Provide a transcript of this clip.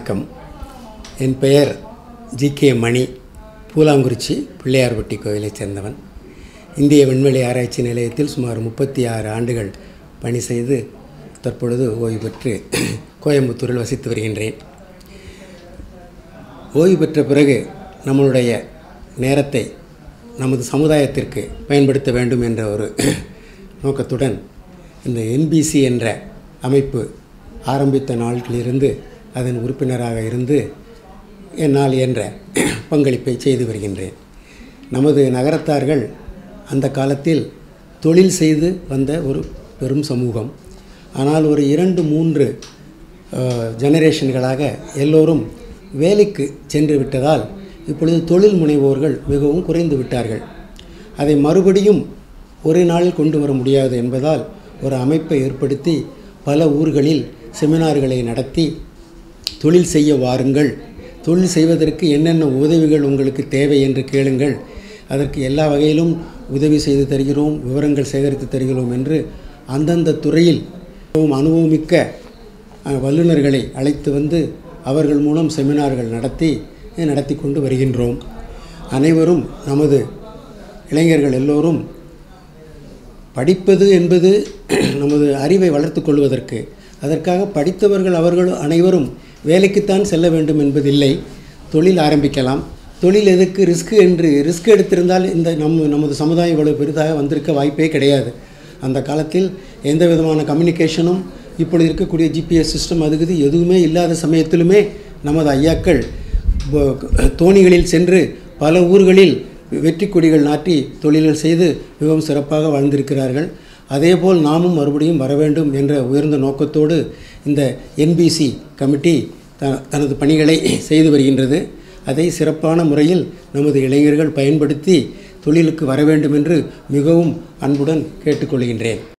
வணக்கம் என் பெயர் ஜி கே மணி பூலாங்குறிச்சி பிள்ளையார்பட்டி கோயிலைச் சேர்ந்தவன் இந்திய விண்வெளி ஆராய்ச்சி நிலையத்தில் சுமார் முப்பத்தி ஆறு ஆண்டுகள் பணி செய்து தற்பொழுது ஓய்வு பெற்று கோயம்புத்தூரில் வசித்து வருகின்றேன் ஓய்வு பெற்ற பிறகு நம்மளுடைய நேரத்தை நமது சமுதாயத்திற்கு பயன்படுத்த வேண்டும் என்ற ஒரு நோக்கத்துடன் இந்த என்பிசி என்ற அமைப்பு ஆரம்பித்த நாட்களிலிருந்து அதன் உறுப்பினராக இருந்து என்னால் என்ற பங்களிப்பை செய்து வருகின்றேன் நமது நகரத்தார்கள் அந்த காலத்தில் தொழில் செய்து வந்த ஒரு பெரும் சமூகம் ஆனால் ஒரு இரண்டு மூன்று ஜெனரேஷன்களாக எல்லோரும் வேலைக்கு சென்று விட்டதால் இப்பொழுது தொழில் முனைவோர்கள் மிகவும் குறைந்து விட்டார்கள் அதை மறுபடியும் ஒரு நாளில் கொண்டு வர முடியாது என்பதால் ஒரு அமைப்பை ஏற்படுத்தி பல ஊர்களில் செமினார்களை நடத்தி தொழில் செய்ய வாருங்கள் தொழில் செய்வதற்கு என்னென்ன உதவிகள் உங்களுக்கு தேவை என்று கேளுங்கள் அதற்கு எல்லா வகையிலும் உதவி செய்து தருகிறோம் விவரங்கள் சேகரித்து தருகிறோம் என்று அந்தந்த துறையில் மிகவும் அனுபவமிக்க அஹ், வல்லுநர்களை அழைத்து வந்து அவர்கள் மூலம் செமினார்கள் நடத்தி நடத்தி கொண்டு வருகின்றோம் அனைவரும் நமது இளைஞர்கள் எல்லோரும் படிப்பது என்பது நமது அறிவை வளர்த்துக் கொள்வதற்கு அதற்காக படித்தவர்கள் அவர்கள் அனைவரும் வேலைக்குத்தான் செல்ல வேண்டும் என்பதில்லை தொழில் ஆரம்பிக்கலாம் தொழில் எதுக்கு ரிஸ்க் என்று ரிஸ்க் எடுத்திருந்தால் இந்த நம் நமது சமுதாயம் இவ்வளவு பெரிதாக வந்திருக்க வாய்ப்பே கிடையாது அந்த காலத்தில் எந்த விதமான கம்யூனிகேஷனும் இப்பொழுது இருக்கக்கூடிய ஜிபிஎஸ் சிஸ்டம் அதுக்குது எதுவுமே இல்லாத சமயத்திலுமே நமது ஐயாக்கள் ப- தோணிகளில் சென்று பல ஊர்களில் வெற்றி கொடிகள் நாட்டி தொழில்கள் செய்து மிகவும் சிறப்பாக வாழ்ந்திருக்கிறார்கள் அதேபோல் நாமும் மறுபடியும் வர வேண்டும் என்ற உயர்ந்த நோக்கத்தோடு இந்த என்பிசி கமிட்டி த தனது பணிகளை செய்து வருகின்றது அதை சிறப்பான முறையில் நமது இளைஞர்கள் பயன்படுத்தி தொழிலுக்கு வர வேண்டும் என்று மிகவும் அன்புடன் கேட்டுக்கொள்கின்றேன்